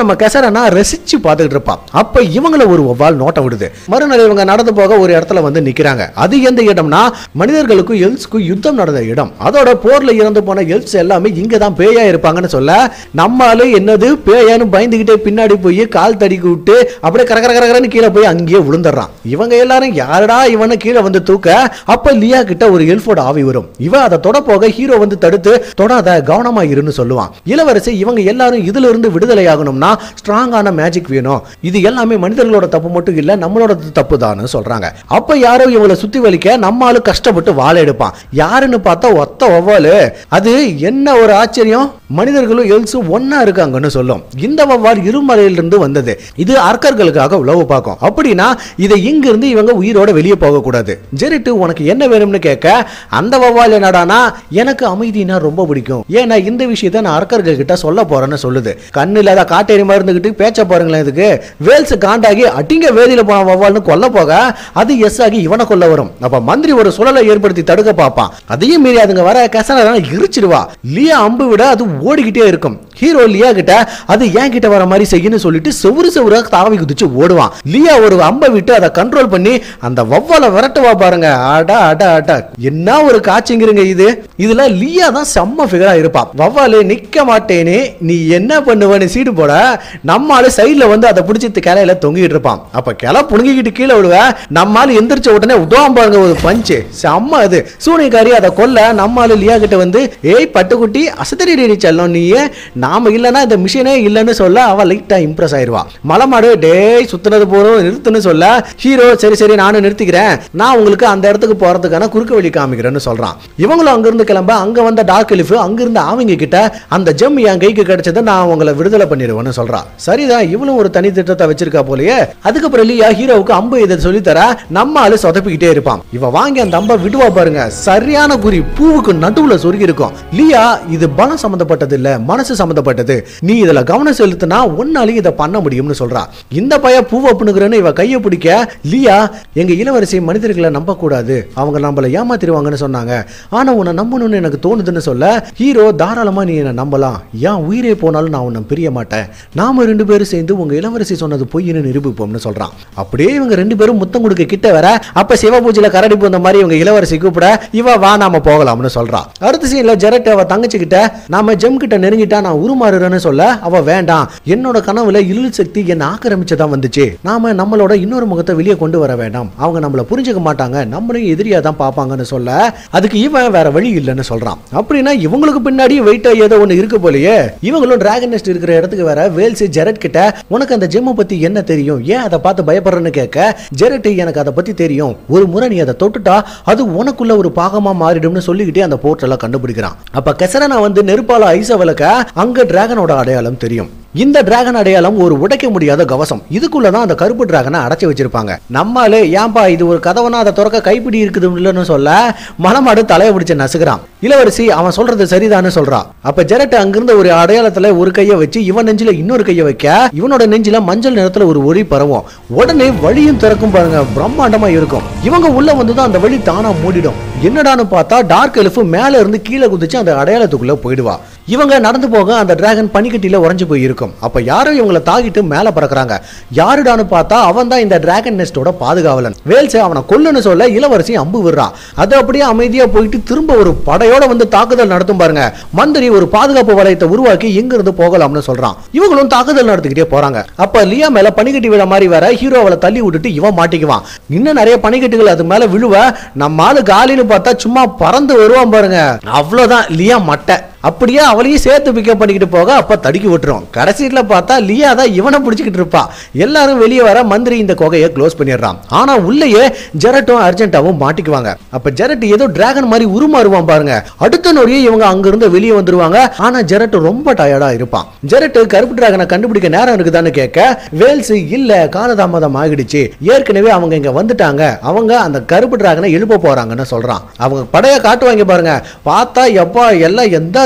நம்ம கெசரனா ரசிச்சு பார்த்துக்கிட்டு இருப்பான் அப்ப இவங்கள ஒரு ஒவ்வால் நோட்டம் விடுது மறுநாள் இவங்க நடந்து போக ஒரு இடத்துல வந்து நிக்கிறாங்க அது எந்த இடம்னா மனிதர்களுக்கும் எல்ஸ்க்கும் யுத்தம் நடந்த இடம் அதோட போர்ல இறந்து போன எல்ஸ் எல்லாமே இங்க தான் பேயா இருப்பாங்கன்னு சொல்ல நம்மால என்னது பேயான்னு பயந்துகிட்டே பின்னாடி போய் கால் தடிக்கி விட்டு அப்படியே கர கர கரன்னு கீழே போய் அங்கேயே விழுந்துடுறான் இவங்க எல்லாரும் யாரடா இவனை கீழே வந்து தூக்க அப்ப லியா கிட்ட ஒரு எல்ஃபோட ஆவி வரும் இவ அதை தொட போக ஹீரோ வந்து தடுத்து தொடாத கவனமா இருன்னு சொல்லுவான் இளவரசி இவங்க எல்லாரும் இதுல இருந்து விடுதலை ஆகணும்னா ஸ்ட்ராங்கான மேஜிக் வேணும் இது எல்லாமே மனிதர்களோட தப்பு மட்டும் இல்ல நம்மளோட தப்பு தான் சொல்றாங்க அப்ப யாரோ இவங்களை சுத்தி வலிக்க நம்ம ஆளு கஷ்டப்பட்டு வாழை எடுப்பான் யாருன்னு பார்த்தா ஒத்த ஒவ்வாலு அது என்ன ஒரு ஆச்சரியம் மனிதர்களும் எல்ஸும் ஒன்னா இருக்காங்கன்னு சொல்லும் இந்த வவ்வால் இருமலையிலிருந்து வந்தது இது அர்க்கர்களுக்காக உழவு பார்க்கும் அப்படின்னா இதை இங்கிருந்து இவங்க உயிரோட வெளியே போக கூடாது ஜெரிட்டு உனக்கு என்ன வேணும்னு கேட்க அந்த வவ்வால் என்னடானா எனக்கு அமைதினா ரொம்ப பிடிக்கும் ஏன்னா இந்த விஷயத்த நான் அர்க்கர்கள் கிட்ட சொல்ல போறேன்னு சொல்லுது கண்ணு இல்லாத காட்டேரி இருந்துகிட்டு பேச்ச பாருங்களேன் இதுக்கு வேல்ஸ் காண்டாகி அட்டிங்க வேதியில போன வவ்வால்னு கொல்ல போக அது எஸ் ஆகி இவனை கொல்ல வரும் அப்ப மந்திரி ஒரு சுழலை ஏற்படுத்தி தடுக்க பார்ப்பான் அதையும் மீறி அதுங்க வர கசன எரிச்சிருவா லியா அம்பு விட அது ஓடிக்கிட்டே இருக்கும் ஹீரோ லியா கிட்ட அது ஏன் கிட்ட வர மாதிரி செய்யணும்னு சொல்லிட்டு செவுரு செவுரா தாவி குதிச்சு ஓடுவான் லியா ஒரு அம்பை விட்டு அதை கண்ட்ரோல் பண்ணி அந்த வவ்வால விரட்டுவா பாருங்க அடா அடா அடா என்ன ஒரு காட்சிங்கிறங்க இது இதுல லியா தான் செம்ம ஃபிகரா இருப்பான் வவ்வாலு நிக்க மாட்டேனே நீ என்ன பண்ணுவன்னு சீடு போட நம்மால சைடுல வந்து அதை பிடிச்சி கிளையில தொங்கிட்டு இருப்பான் அப்ப கிளை புடுங்கிக்கிட்டு கீழே விடுவ நம்மால எந்திரிச்ச உடனே உதவாம் பாருங்க ஒரு பஞ்சு செம்ம அது சூனியக்காரி அதை கொல்ல நம்மால லியா கிட்ட வந்து ஏய் பட்டுக்குட்டி அசத்தடி செல்லம் நீ நாம இல்லைன்னா இந்த மிஷினே இல்லைன்னு சொல்ல அவ லைட்டா இம்ப்ரெஸ் ஆயிருவா மலமாடு டேய் சுத்துனது போதும் நிறுத்துன்னு சொல்ல ஹீரோ சரி சரி நானும் நிறுத்திக்கிறேன் நான் உங்களுக்கு அந்த இடத்துக்கு போறதுக்கான குறுக்கு வழி காமிக்கிறேன்னு சொல்றான் இவங்களும் அங்கிருந்து கிளம்ப அங்க வந்த டார்க் எலிஃப் அங்கிருந்து அவங்க கிட்ட அந்த ஜெம் என் கைக்கு கிடைச்சதை நான் உங்களை விடுதலை பண்ணிடுவேன்னு சொல்றா சரிதான் இவளும் ஒரு தனி திட்டத்தை வச்சிருக்கா போலயே அதுக்கப்புறம் இல்லையா ஹீரோவுக்கு அம்பு இதை சொல்லி தர நம்ம ஆளு சொதப்பிக்கிட்டே இருப்பான் இவ வாங்கி அந்த அம்பை விடுவா பாருங்க சரியான குறி பூவுக்கு நடுவுல சொருகி இருக்கும் லியா இது பலம் சம்பந்தப்பட்டது இல்ல மனசு சம்பந்தப்பட்டது நீ இதுல கவனம் செலுத்தினா உன்னாலையும் இதை பண்ண முடியும்னு சொல்றா இந்த பைய பூவை பண்ணுகிறேன்னு இவ கையை பிடிக்க லியா எங்க இளவரசி மனிதர்களை நம்ப கூடாது அவங்க நம்மள ஏமாத்திருவாங்கன்னு சொன்னாங்க ஆனா உன்னை நம்பணும்னு எனக்கு தோணுதுன்னு சொல்ல ஹீரோ தாராளமா நீ என்ன நம்பலாம் ஏன் உயிரே போனாலும் நான் உன்னை பிரிய மாட்டேன் நாம ரெண்டு பேரும் சேர்ந்து உங்க இளவரசி சொன்னது பொய்ன்னு நிரூபிப்போம்னு சொல்றான் அப்படியே இவங்க ரெண்டு பேரும் முத்தம் கொடுக்க கிட்ட வர அப்ப சிவ பூஜையில கரடி போந்த மாதிரி இவங்க இளவரசி கூப்பிட இவ வா நாம போகலாம்னு சொல்றா அடுத்த சீன்ல ஜெரட் அவ தங்கச்சி கிட்ட நாம ஜெம் கிட்ட நெருங்கிட்டா நான் உருமாறுறேன்னு சொல்ல அவ வேண்டாம் என்னோட கனவுல இருள் சக்தி என்ன ஆக்கிரமிச்சதான் வந்துச்சு நாம நம்மளோட இன்னொரு முகத்தை வெளியே கொண்டு வர வேண்டாம் அவங்க நம்மள புரிஞ்சுக்க மாட்டாங்க நம்மளையும் எதிரியா தான் பார்ப்பாங்கன்னு சொல்ல அதுக்கு இவன் வேற வழி இல்லைன்னு சொல்றான் அப்படின்னா இவங்களுக்கு பின்னாடி வெயிட்டா ஏதோ ஒண்ணு இருக்கு போலயே இவங்களும் டிராகன் நெஸ்ட் இருக்கிற இடத்துக்கு வர வேல்ஸ் ஜெரட் கிட்ட உனக்கு அந்த ஜெம்மை பத்தி என்ன தெரியும் ஏன் அதை பார்த்து பயப்படுறேன்னு கேட்க ஜெரட் எனக்கு அதை பத்தி தெரியும் ஒரு முறை நீ அதை தொட்டுட்டா அது உனக்குள்ள ஒரு பாகமா மாறிடும்னு சொல்லிக்கிட்டே அந்த போர்ட்டலை கண்டுபிடிக்கிறான் அப்ப கெசரனா வந்து நெருப்பால ஐச விளக்க அங்க டிராகனோட அடையாளம் தெரியும் இந்த டிராகன் அடையாளம் ஒரு உடைக்க முடியாத கவசம் இதுக்குள்ளதான் அந்த கருப்பு டிராகனை அடைச்சி வச்சிருப்பாங்க நம்மாலே ஏன்பா இது ஒரு கதவனா அதை திறக்க கைப்பிடி இருக்குது இல்லைன்னு சொல்ல மனமாடு தலையை பிடிச்சு நசுக்கிறான் இளவரசி அவன் சொல்றது சரிதான்னு சொல்றா அப்ப ஜெரட் அங்கிருந்த ஒரு அடையாளத்துல ஒரு கையை வச்சு இவன் நெஞ்சில இன்னொரு கையை வைக்க இவனோட நெஞ்சில மஞ்சள் நிறத்துல ஒரு ஒளி பரவும் உடனே வழியும் திறக்கும் பாருங்க பிரம்மாண்டமா இருக்கும் இவங்க உள்ள வந்துதான் அந்த வழி தானா மூடிடும் என்னடான்னு பார்த்தா டார்க் எலிஃப் மேல இருந்து கீழே குதிச்சு அந்த அடையாளத்துக்குள்ள போயிடுவா இவங்க நடந்து போக அந்த டிராகன் பனிக்கட்டியில உறைஞ்சு போய் இருக்கும் அப்ப யாரோ இவங்கள தாக்கிட்டு மேல பறக்குறாங்க யாருடான்னு பார்த்தா அவன் தான் இந்த டிராகன் நெஸ்டோட பாதுகாவலன் வேல்ஸ் அவனை கொல்லுன்னு சொல்ல இளவரசி அம்பு விடுறான் அது அப்படியே அமைதியா போயிட்டு திரும்ப ஒரு படையோட வந்து தாக்குதல் நடத்தும் பாருங்க மந்திரி ஒரு பாதுகாப்பு வளையத்தை உருவாக்கி எங்க இருந்து போகலாம்னு சொல்றான் இவங்களும் தாக்குதல் நடத்திக்கிட்டே போறாங்க அப்ப லியா மேல பனிக்கட்டி விழ மாதிரி வர ஹீரோ அவளை தள்ளி விட்டுட்டு இவன் மாட்டிக்குவான் இன்னும் நிறைய பனிக்கட்டுகள் அது மேல விழுவ நம்ம ஆளு காலின்னு பார்த்தா சும்மா பறந்து வருவான் பாருங்க அவ்வளவுதான் லியா மட்டை அப்படியே அவளையும் சேர்த்து பிக்கப் பண்ணிக்கிட்டு போக அப்ப தடுக்கி விட்டுரும் கடைசியில பார்த்தா லியா தான் இவனை பிடிச்சிக்கிட்டு இருப்பா எல்லாரும் வெளியே வர மந்திரி இந்த கொகையை க்ளோஸ் பண்ணிடுறான் ஆனா உள்ளேயே ஜெரட்டும் அர்ஜென்டாவும் மாட்டிக்குவாங்க அப்ப ஜெரட் ஏதோ டிராகன் மாதிரி உருமாறுவான் பாருங்க அடுத்த நொடியே இவங்க அங்கிருந்து வெளியே வந்துருவாங்க ஆனா ஜெரட் ரொம்ப டயர்டா இருப்பான் ஜெரட் கருப்பு டிராகனை கண்டுபிடிக்க நேரம் இருக்குதான்னு கேட்க வேல்ஸ் இல்ல காலதாமதம் ஆகிடுச்சு ஏற்கனவே அவங்க இங்க வந்துட்டாங்க அவங்க அந்த கருப்பு டிராகனை எழுப்ப போறாங்கன்னு சொல்றான் அவங்க படைய காட்டுவாங்க பாருங்க பார்த்தா எப்பா எல்லாம் எந்த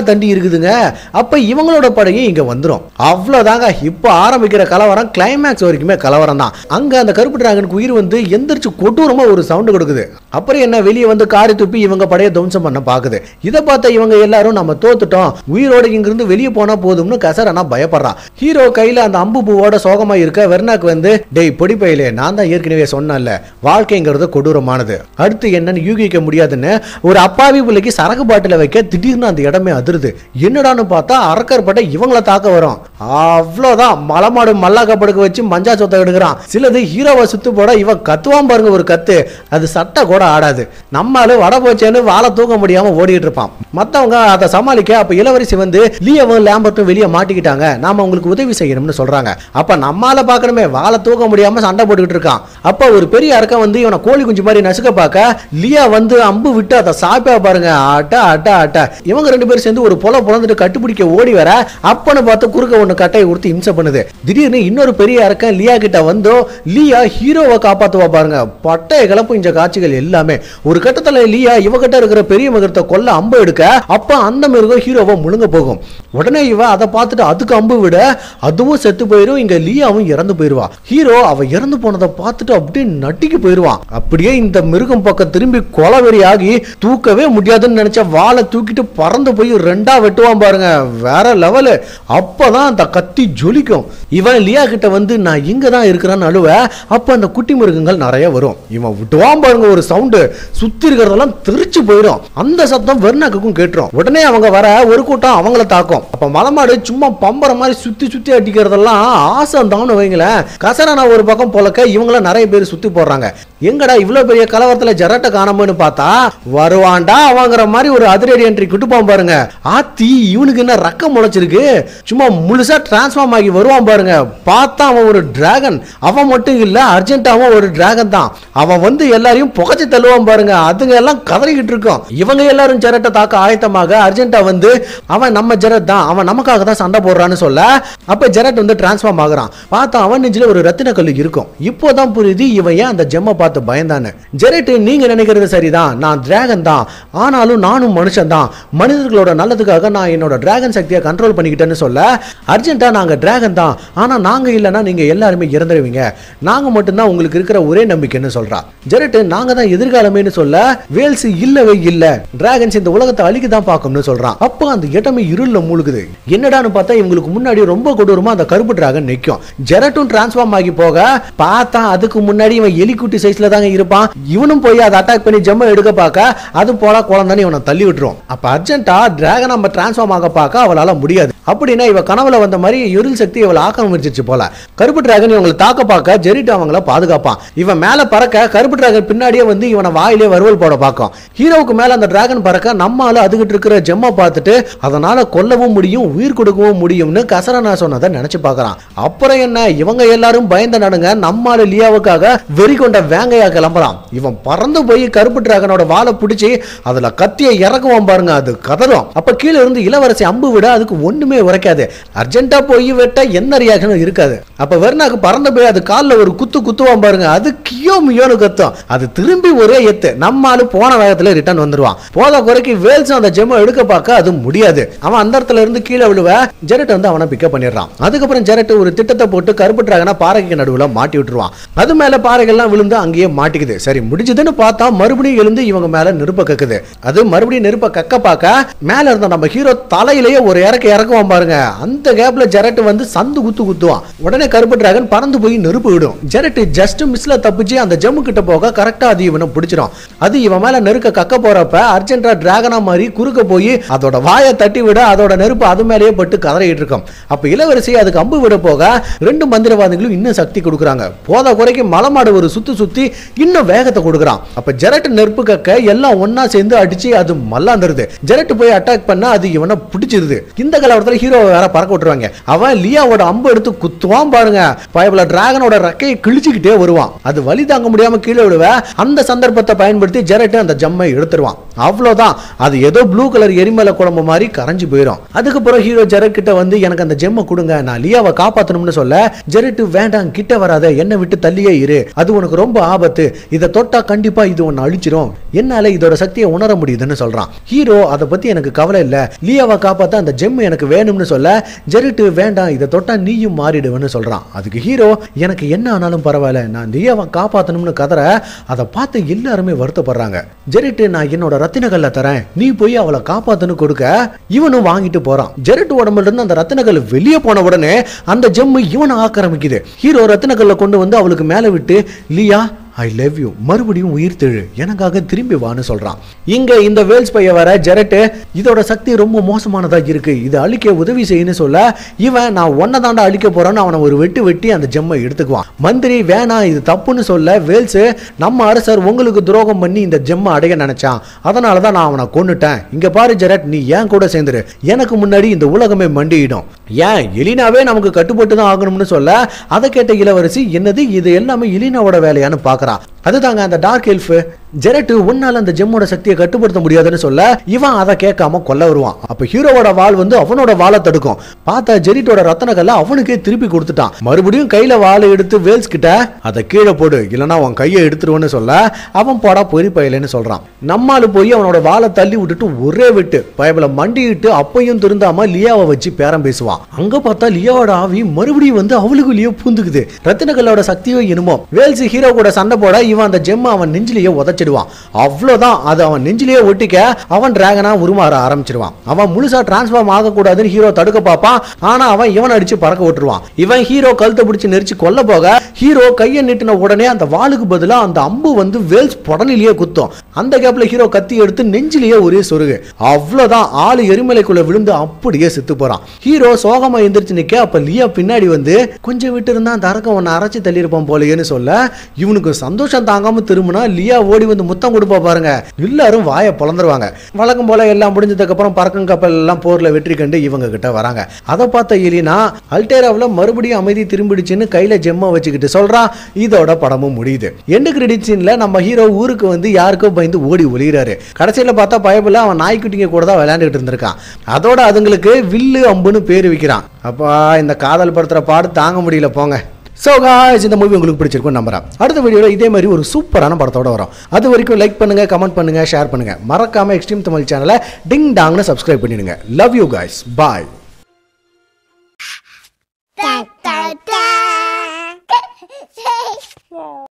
தண்டி இருக்குதுங்க அப்ப இவங்களோட படையும் இங்க வந்துரும் அவ்வளவுதாங்க இப்போ ஆரம்பிக்கிற கலவரம் கிளைமேக்ஸ் வரைக்குமே கலவரம் தான் அங்க அந்த கருப்பு டிராகனுக்கு உயிர் வந்து எந்திரிச்சு கொடூரமா ஒரு சவுண்ட் கொடுக்குது அப்புறம் என்ன வெளியே வந்து காரி துப்பி இவங்க படையை துவம்சம் பண்ண பாக்குது இதை பார்த்த இவங்க எல்லாரும் நம்ம தோத்துட்டோம் உயிரோட இங்கிருந்து வெளியே போனா போதும்னு கசரனா பயப்படுறான் ஹீரோ கையில அந்த அம்பு பூவோட சோகமா இருக்க வெர்னாக்கு வந்து டேய் பொடி பையிலே நான் தான் ஏற்கனவே சொன்னேன்ல வாழ்க்கைங்கிறது கொடூரமானது அடுத்து என்னன்னு யூகிக்க முடியாதுன்னு ஒரு அப்பாவி பிள்ளைக்கு சரக்கு பாட்டில வைக்க திடீர்னு அந்த இடமே அதிருது என்னடான்னு பார்த்தா அரக்கர் பட்டை இவங்கள தாக்க வரும் அவ்வளவுதான் மலமாடு மல்லாக்க படுக்க வச்சு மஞ்சா சொத்தை எடுக்கிறான் சிலது ஹீரோவை சுத்து போட இவன் கத்துவான் பாருங்க ஒரு கத்து அது சட்டை கூட ஆடாது நம்மால வட போச்சேன்னு வாழை தூக்க முடியாம ஓடிட்டு இருப்பான் மத்தவங்க அதை சமாளிக்க அப்ப இளவரசி வந்து லீயவும் லேம்பர்ட்டும் வெளியே மாட்டிக்கிட்டாங்க நாம உங்களுக்கு உதவி செய்யணும்னு சொல்றாங்க அப்ப நம்மால பார்க்கணுமே வாழை தூக்க முடியாம சண்டை போட்டுக்கிட்டு இருக்கான் அப்ப ஒரு பெரிய அரக்கன் வந்து இவனை கோழி குஞ்சு மாதிரி நசுக்க பார்க்க லியா வந்து அம்பு விட்டு அதை சாப்பியா பாருங்க அட்ட அட்ட அட்ட இவங்க ரெண்டு பேரும் சேர்ந்து ஒரு பொல புலந்துட்டு கட்டுப்பிடிக்க ஓடி வர அப்பன்னு பார்த்து குறுக்க ஒண்ணு கட்டையை கொடுத்து இம்சை பண்ணுது திடீர்னு இன்னொரு பெரிய அரக்கன் லியா கிட்ட வந்தோ லியா ஹீரோவை காப்பாத்துவா பாருங்க பட்டைய கிளப்பும் இந்த காட்சிகள் எல்லாமே ஒரு கட்டத்துல லியா இவகிட்ட இருக்கிற பெரிய மிருகத்தை கொல்ல அம்பு எடுக்க அப்ப அந்த மிருகம் ஹீரோவை முழுங்க போகும் உடனே இவ அதை பார்த்துட்டு அதுக்கு அம்பு விட அதுவும் செத்து போயிடும் இங்க லியாவும் இறந்து போயிருவா ஹீரோ அவ இறந்து போனதை பார்த்துட்டு அப்படியே நட்டிக்கு போயிருவான் அப்படியே இந்த மிருகம் பக்கம் திரும்பி கொலவெறி ஆகி தூக்கவே முடியாதுன்னு நினைச்ச வாளை தூக்கிட்டு பறந்து போய் ரெண்டா வெட்டுவான் பாருங்க வேற லெவலு அப்பதான் அந்த கத்தி ஜொலிக்கும் இவன் லியா கிட்ட வந்து நான் இங்க தான் இருக்கிறான்னு அழுவ அப்ப அந்த குட்டி மிருகங்கள் நிறைய வரும் இவன் விட்டுவான் பாருங்க ஒரு சவுண்டு சுத்தி இருக்கிறதெல்லாம் தெரிச்சு போயிடும் அந்த சத்தம் வெர்னாக்குக்கும் கேட்டுரும் உடனே அவங்க வர ஒரு கூட்டம் அவங்கள தாக்கும் அப்ப மலமாடு சும்மா பம்பர மாதிரி சுத்தி சுத்தி அடிக்கிறதெல்லாம் ஆசை தான் வைங்களேன் கசரான ஒரு பக்கம் பொழக்க இவங்கள நிறைய பேர் சுத்தி போடுறாங்க எங்கடா இவ்வளவு பெரிய கலவரத்துல ஜெரட்டை காணாமன்னு பார்த்தா வருவான்டா அவங்கிற மாதிரி ஒரு அதிரடி என்ட்ரி கிட்டுப்பான் பாருங்க ஆத்தி இவனுக்கு என்ன ரக்கம் முளைச்சிருக்கு சும்மா முழுசா டிரான்ஸ்ஃபார்ம் ஆகி வருவான் பாருங்க பார்த்தா அவன் ஒரு டிராகன் அவன் மட்டும் இல்ல அர்ஜென்டாவும் ஒரு டிராகன் தான் அவன் வந்து எல்லாரையும் புகைச்சு தள்ளுவான் பாருங்க அதுங்க எல்லாம் கதறிக்கிட்டு இருக்கும் இவங்க எல்லாரும் ஜெரட்டை தாக்க ஆயத்தமாக அர்ஜென்டா வந்து அவன் நம்ம ஜெரட் தான் அவன் நமக்காக தான் சண்டை போடுறான்னு சொல்ல அப்ப ஜெரட் வந்து டிரான்ஸ்ஃபார்ம் ஆகுறான் பார்த்தா அவன் நெஞ்சில ஒரு ரத்தின கல்லு இருக்கும் இப்போதான் புரியுது இவன் ஏன் அந்த ஜெம்மை பார்த்து பயந்தான்னு ஜெரட் நீங்க நினைக்கிறது சரிதான் நான் டிராகன் தான் ஆனாலும் நானும் மனுஷன் தான் மனிதர்களோட நல்லதுக்காக நான் என்னோட டிராகன் சக்தியை கண்ட்ரோல் பண்ணிக்கிட்டேன்னு சொல்ல அர்ஜென்ட்டா நாங்க டிராகன் தான் ஆனா நாங்க இல்லைன்னா நீங்க எல்லாருமே இறந்துடுவீங்க நாங்க மட்டும்தான் உங்களுக்கு இருக்கிற ஒரே நம்பிக்கைன்னு சொல்றா ஜெரட் நாங்க தான் எதிர்காலமேன்னு சொல்ல வேல்ஸ் இல்லவே இல்ல டிராகன்ஸ் இந்த உலகத்தை அழிக்க தான் பார்க்கும்னு சொல்றான் அப்போ அந்த இடமே இருள்ல மூழ்குது என்னடான்னு பார்த்தா இவங்களுக்கு முன்னாடி ரொம்ப கொடூரமா அந்த கருப்பு டிராகன் நிக்கும் ஜெரட்டும் டிரான்ஸ்ஃபார்ம் ஆகி போக பார்த்தா அதுக்கு முன்னாடி இவன் எலிக்குட்டி சைஸ்ல தாங்க இருப்பான் இவனும் போய் அதை அட்டாக் பண்ணி ஜம்ம எடுக்க பார்க்க அது போல குழந்தைன்னு இவனை தள்ளி விட்டுரும் அப்ப அர்ஜென்ட்டா டிராகன் நம்ம டிரான்ஸ்ஃபார்ம் ஆக பார்க்க அவளால முடியாது அப்படின்னா இவ கனவுல வந்த மாதிரி இருள் சக்தி இவளை ஆக்கிரமிச்சிருச்சு போல கருப்பு டிராகன் இவங்களை தாக்க பார்க்க ஜெரிட் அவங்கள பாதுகாப்பான் இவன் மேல பறக்க கருப்பு டிராகன் பின்னாடியே வந்து இவனை வாயிலே வறுவல் போட பார்க்கும் ஹீரோவுக்கு மேல அந்த டிராகன் பறக்க நம்மால அதுகிட்ட இருக்கிற ஜெம்மை பார்த்துட்டு அதனால கொல்லவும் முடியும் உயிர் கொடுக்கவும் முடியும்னு கசரனா சொன்னதை நினைச்சு பார்க்கறான் அப்புறம் என்ன இவங்க எல்லாரும் பயந்த நடுங்க நம்மால லியாவுக்காக வெறி கொண்ட வேங்கையா கிளம்பலாம் இவன் பறந்து போய் கருப்பு டிராகனோட வாழை பிடிச்சி அதுல கத்தியை இறக்குவான் பாருங்க அது கதறும் அப்ப கீழே இருந்து இளவரசி அம்பு விட அதுக்கு ஒண்ணுமே உரைக்காது அர்ஜென்ட்டா போய் வெட்ட என்ன ரியாக்ஷனும் இருக்காது அப்ப வெர்னாக்கு பறந்து போய் அது காலில் ஒரு குத்து குத்துவான் பாருங்க அது கியோ மியோன்னு கத்தும் அது திரும்பி ஒரே எத்து நம்ம ஆளு போன வேகத்துல ரிட்டர்ன் வந்துருவான் போத குறைக்கு வேல்ஸும் அந்த ஜெம்மை எடுக்க பார்க்க அது முடியாது அவன் அந்த இடத்துல இருந்து கீழே விழுவ ஜெரட் வந்து அவனை பிக்கப் பண்ணிடுறான் அதுக்கப்புறம் ஜெரட் ஒரு திட்டத்தை போட்டு கருப்பு டிராகனை பாறைக்கு நடுவுல மாட்டி விட்டுருவான் அது மேல பாறைகள்லாம் விழுந்து அங்கேயே மாட்டிக்குது சரி முடிஞ்சதுன்னு பார்த்தா மறுபடியும் எழுந்து இவங்க மேல நெருப்ப கக்குது அது மறுபடியும் நெருப்ப கக்க பார்க்க மேல இருந்த நம்ம ஹீரோ தலையிலேயே ஒரு இறக்க இறக்குவான் பாருங்க அந்த கேப்ல ஜெரட் வந்து சந்து குத்து குத்துவான் உடனே கருப்பு டிராகன் பறந்து போய் நெருப்பு விடும் ஜெரட் ஜஸ்ட் மிஸ்ல தப்பிச்சு அந்த ஜம்மு கிட்ட போக கரெக்டா அது இவனை பிடிச்சிரும் அது இவன் மேல நெருக்க கக்க போறப்ப அர்ஜென்டா டிராகனா மாதிரி குறுக்க போய் அதோட வாயை தட்டி விட அதோட நெருப்பு அது மேலேயே பட்டு கதறிட்டு இருக்கும் அப்ப இளவரசி அதுக்கு அம்பு விட போக ரெண்டு மந்திரவாதிகளும் இன்னும் சக்தி கொடுக்குறாங்க போத குறைக்கு மலமாடு ஒரு சுத்தி சுத்தி இன்னும் வேகத்தை கொடுக்குறான் அப்ப ஜெரட் நெருப்பு கக்க எல்லாம் ஒண்ணா சேர்ந்து அடிச்சு அது மல்லாந்துருது ஜெரட் போய் அட்டாக் பண்ணா அது இவனை பிடிச்சிருது இந்த கலவரத்துல ஹீரோ வேற பறக்க விட்டுருவாங்க அவன் லியாவோட அம்பு எடுத்து குத்துவான் பாருங்க பயபல டிராகனோட ரெக்கையை கிழிச்சுக்கிட்டே வருவான் அது வலி தாங்க முடியாம கீழே விழுவ அந்த சந்தர்ப்பத்தை பயன்படுத்தி ஜெரட் அந்த ஜம்மை எடுத்துருவான் அவ்வளவுதான் அது ஏதோ ப்ளூ கலர் எரிமலை குழம்பு மாதிரி கரைஞ்சு போயிடும் அதுக்கப்புறம் ஹீரோ ஜெரட் கிட்ட வந்து எனக்கு அந்த ஜெம்மை கொடுங்க நான் லியாவை காப்பாத்தணும்னு சொல்ல ஜெரட் வேண்டாம் கிட்ட வராத என்னை விட்டு தள்ளியே இரு அது உனக்கு ரொம்ப ஆபத்து இதை தொட்டா கண்டிப்பா இது உன்னை அழிச்சிரும் என்னால இதோட சக்தியை உணர முடியுதுன்னு சொல்றான் ஹீரோ அதை பத்தி எனக்கு கவலை இல்ல லியாவை காப்பாத்த அந்த ஜெம் எனக்கு வேணும்னு சொல்ல ஜெரிட்டு வேண்டாம் இதை தொட்டா நீயும் மாறிடுவேன்னு சொல்றான் அதுக்கு ஹீரோ எனக்கு என்ன ஆனாலும் பரவாயில்ல நான் லியாவை காப்பாத்தணும்னு கதற அதை பார்த்து எல்லாருமே வருத்தப்படுறாங்க ஜெரிட்டு நான் என்னோட ரத்தினகல்ல தரேன் நீ போய் அவளை காப்பாத்துன்னு கொடுக்க இவனும் வாங்கிட்டு போறான் ஜெரிட் உடம்புல இருந்து அந்த ரத்தினகல் வெளியே போன உடனே அந்த ஜெம்மு இவனை ஆக்கிரமிக்குது ஹீரோ ரத்தினகல்ல கொண்டு வந்து அவளுக்கு மேலே விட்டு லியா ஐ லவ் யூ மறுபடியும் உயிர் தெழு எனக்காக திரும்பி வான்னு சொல்றான் இங்க இந்த வேல்ஸ் பைய வர ஜெரட்டு இதோட சக்தி ரொம்ப மோசமானதா இருக்கு இது அழிக்க உதவி செய்யுன்னு சொல்ல இவன் நான் ஒன்ன தாண்டா அழிக்க போறேன்னு அவனை ஒரு வெட்டு வெட்டி அந்த ஜெம்மை எடுத்துக்குவான் மந்திரி வேணாம் இது தப்புன்னு சொல்ல வேல்ஸ் நம்ம அரசர் உங்களுக்கு துரோகம் பண்ணி இந்த ஜெம்மை அடைய நினைச்சான் அதனால தான் நான் அவனை கொன்னுட்டேன் இங்க பாரு ஜெரட் நீ ஏன் கூட சேர்ந்துரு எனக்கு முன்னாடி இந்த உலகமே மண்டியிடும் ஏன் எலினாவே நமக்கு கட்டுப்பட்டு தான் ஆகணும்னு சொல்ல அதை கேட்ட இளவரசி என்னது இது எல்லாமே எலினாவோட வேலையான்னு பார்க்கறா அதுதாங்க அந்த டார்க் எல்ஃப் ஜெரட்டு உன்னால அந்த ஜெம்மோட சக்தியை கட்டுப்படுத்த முடியாதுன்னு சொல்ல இவன் அதை கேட்காம கொல்ல வருவான் அப்ப ஹீரோவோட வாள் வந்து அவனோட வாளை தடுக்கும் பார்த்தா ஜெரிட்டோட ரத்தன கல்ல அவனுக்கே திருப்பி கொடுத்துட்டான் மறுபடியும் கையில வாளை எடுத்து வேல்ஸ் கிட்ட அதை கீழே போடு இல்லைன்னா அவன் கையை எடுத்துருவேன்னு சொல்ல அவன் போடா பொறி பயலன்னு சொல்றான் நம்மால போய் அவனோட வாளை தள்ளி விட்டுட்டு ஒரே விட்டு பயபல மண்டிட்டு அப்பையும் திருந்தாம லியாவை வச்சு பேரம் பேசுவான் அங்க பார்த்தா லியாவோட ஆவி மறுபடியும் வந்து அவளுக்குள்ளேயே பூந்துக்குது ரத்தினகல்லோட சக்தியோ என்னமோ வேல்ஸ் ஹீரோ கூட சண்டை போட இவன் அந்த ஜெம்மை அவன் நெஞ்சிலேயே உதச்சிடுவான் அவ்வளவுதான் அது அவன் நெஞ்சிலேயே ஒட்டிக்க அவன் டிராகனா உருமாற ஆரம்பிச்சிருவான் அவன் முழுசா டிரான்ஸ்ஃபார்ம் ஆகக்கூடாதுன்னு ஹீரோ தடுக்க பார்ப்பான் ஆனா அவன் இவன் அடிச்சு பறக்க விட்டுருவான் இவன் ஹீரோ கழுத்தை பிடிச்சு நெரிச்சு கொல்ல போக ஹீரோ கையை நீட்டின உடனே அந்த வாளுக்கு பதிலா அந்த அம்பு வந்து வேல்ஸ் புடனிலேயே குத்தும் அந்த கேப்ல ஹீரோ கத்தி எடுத்து நெஞ்சிலேயே ஒரே சொருகு அவ்வளவுதான் ஆளு எரிமலைக்குள்ள விழுந்து அப்படியே செத்து போறான் ஹீரோ சோகமா எந்திரிச்சு நிக்க அப்ப லியா பின்னாடி வந்து கொஞ்சம் விட்டு இருந்தா அந்த அரக்கம் உன்னை அரைச்சு தள்ளியிருப்பான் போலயேன்னு சொல்ல இவனுக்கு சந்தோஷம் தாங்காம திரும்பினா லியா ஓடி வந்து முத்தம் கொடுப்பா பாருங்க எல்லாரும் வாயை பொழந்துருவாங்க வழக்கம் போல எல்லாம் முடிஞ்சதுக்கு அப்புறம் பறக்கும் கப்பல் எல்லாம் போர்ல வெற்றி கண்டு இவங்க கிட்ட வராங்க அதை பார்த்த எலினா அல்டேராவில் மறுபடியும் அமைதி திரும்பிடுச்சுன்னு கையில ஜெம்மா வச்சுக்கிட்டு சொல்றா இதோட படமும் முடியுது எண்டு கிரெடிட் சீன்ல நம்ம ஹீரோ ஊருக்கு வந்து யாருக்கோ பயந்து ஓடி ஒளிகிறாரு கடைசியில பார்த்தா பயபுல அவன் நாய்க்குட்டிங்க கூட தான் விளையாண்டுட்டு இருந்திருக்கான் அதோட அதுங்களுக்கு வில்லு அம்புன்னு பேர் வைக்கிறான் அப்பா இந்த காதல் படுத்துற பாடு தாங்க முடியல போங்க ஸோ காய்ஸ் இந்த மூவி உங்களுக்கு பிடிச்சிருக்கும் நம்புறேன் அடுத்த வீடியோவில் இதே மாதிரி ஒரு சூப்பரான படத்தோட வரும் அது வரைக்கும் லைக் பண்ணுங்க கமெண்ட் பண்ணுங்க ஷேர் பண்ணுங்க மறக்காம எக்ஸ்ட்ரீம் தமிழ் சேனலை டிங் டாங்னு சப்ஸ்கிரைப் பண்ணிடுங்க love you guys bye Thank